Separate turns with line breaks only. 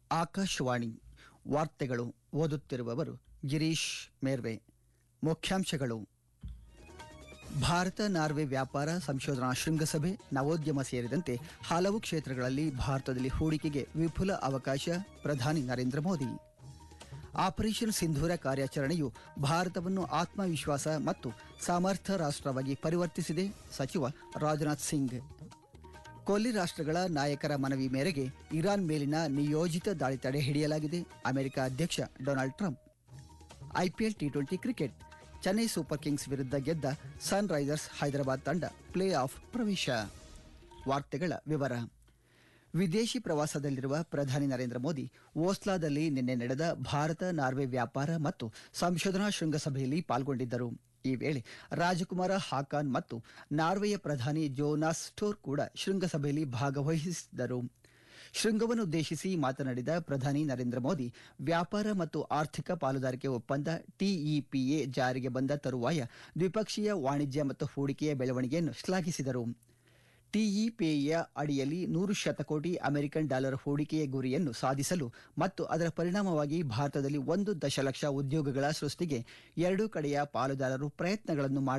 ಆಕಾಶವಾಣಿ ವಾರ್ತೆಗಳು ಓದುತ್ತಿರುವವರು ಗಿರೀಶ್ ಮೇರ್ವೆ ಮುಖ್ಯಾಂಶಗಳು ಭಾರತ ನಾರ್ವೆ ವ್ಯಾಪಾರ ಸಂಶೋಧನಾ ಶೃಂಗಸಭೆ ನವೋದ್ಯಮ ಸೇರಿದಂತೆ ಹಲವು ಕ್ಷೇತ್ರಗಳಲ್ಲಿ ಭಾರತದಲ್ಲಿ ಹೂಡಿಕೆಗೆ ವಿಪುಲ ಅವಕಾಶ ಪ್ರಧಾನಿ ನರೇಂದ್ರ ಮೋದಿ ಆಪರೇಷನ್ ಸಿಂಧೂರ ಕಾರ್ಯಾಚರಣೆಯು ಭಾರತವನ್ನು ಆತ್ಮವಿಶ್ವಾಸ ಮತ್ತು ಸಮರ್ಥ ರಾಷ್ಟ್ರವಾಗಿ ಪರಿವರ್ತಿಸಿದೆ ಸಚಿವ ರಾಜನಾಥ್ ಸಿಂಗ್ ಕೊಲ್ಲಿ ರಾಷ್ಟ್ರಗಳ ನಾಯಕರ ಮನವಿ ಮೇರೆಗೆ ಇರಾನ್ ಮೇಲಿನ ನಿಯೋಜಿತ ದಾಳಿ ತಡೆ ಹಿಡಿಯಲಾಗಿದೆ ಅಮೆರಿಕ ಅಧ್ಯಕ್ಷ Donald Trump IPL T twenty cricket Chennai super kings ವಿರುದ್ಧ ಗೆದ್ದ ಸನ್ ರೈಸರ್ಸ್ ಹೈದರಾಬಾದ್ ತಂಡ ಪ್ಲೇ ಆಫ್ ಪ್ರವೇಶ ವಾರ್ತೆಗಳ ವಿವರ ವಿದೇಶಿ ಪ್ರವಾಸದಲ್ಲಿರುವ ಪ್ರಧಾನಿ ನರೇಂದ್ರ ಮೋದಿ ಓಸ್ಲಾದಲ್ಲಿ ನಿನ್ನೆ ನಡೆದ ಭಾರತ ನಾರ್ವೆ ವ್ಯಾಪಾರ ಮತ್ತು ಸಂಶೋಧನಾ ಶೃಂಗಸಭೆಯಲ್ಲಿ ಪಾಲ್ಗೊಂಡಿದ್ದರು ಈ ವೇಳೆ ರಾಜಕುಮಾರ ಹಾಕಾನ್ ಮತ್ತು ನಾರ್ವೆಯ ಪ್ರಧಾನಿ ಜೋನಾಸ್ ಸ್ಟೋರ್ ಕೂಡ ಶೃಂಗಸಭೆಯಲ್ಲಿ ಭಾಗವಹಿಸಿದ್ದರು ಶೃಂಗವನ್ನುದ್ದೇಶಿಸಿ ಮಾತನಾಡಿದ ಪ್ರಧಾನಿ ನರೇಂದ್ರ ಮೋದಿ ವ್ಯಾಪಾರ ಮತ್ತು ಆರ್ಥಿಕ ಪಾಲುದಾರಿಕೆ ಒಪ್ಪಂದ ಟಿಇಪಿಎ ಜಾರಿಗೆ ಬಂದ ತರುವಾಯ ದ್ವಿಪಕ್ಷೀಯ ವಾಣಿಜ್ಯ ಮತ್ತು ಹೂಡಿಕೆಯ ಬೆಳವಣಿಗೆಯನ್ನು ಶ್ಲಾಘಿಸಿದರು ಟಿಇಪಿಎಯ ಅಡಿಯಲ್ಲಿ ನೂರು ಶತಕೋಟಿ ಅಮೆರಿಕನ್ ಡಾಲರ್ ಹೂಡಿಕೆಯ ಗುರಿಯನ್ನು ಸಾಧಿಸಲು ಮತ್ತು ಅದರ ಪರಿಣಾಮವಾಗಿ ಭಾರತದಲ್ಲಿ ಒಂದು ದಶಲಕ್ಷ ಉದ್ಯೋಗಗಳ ಸೃಷ್ಟಿಗೆ ಎರಡೂ ಕಡೆಯ ಪಾಲುದಾರರು ಪ್ರಯತ್ನಗಳನ್ನು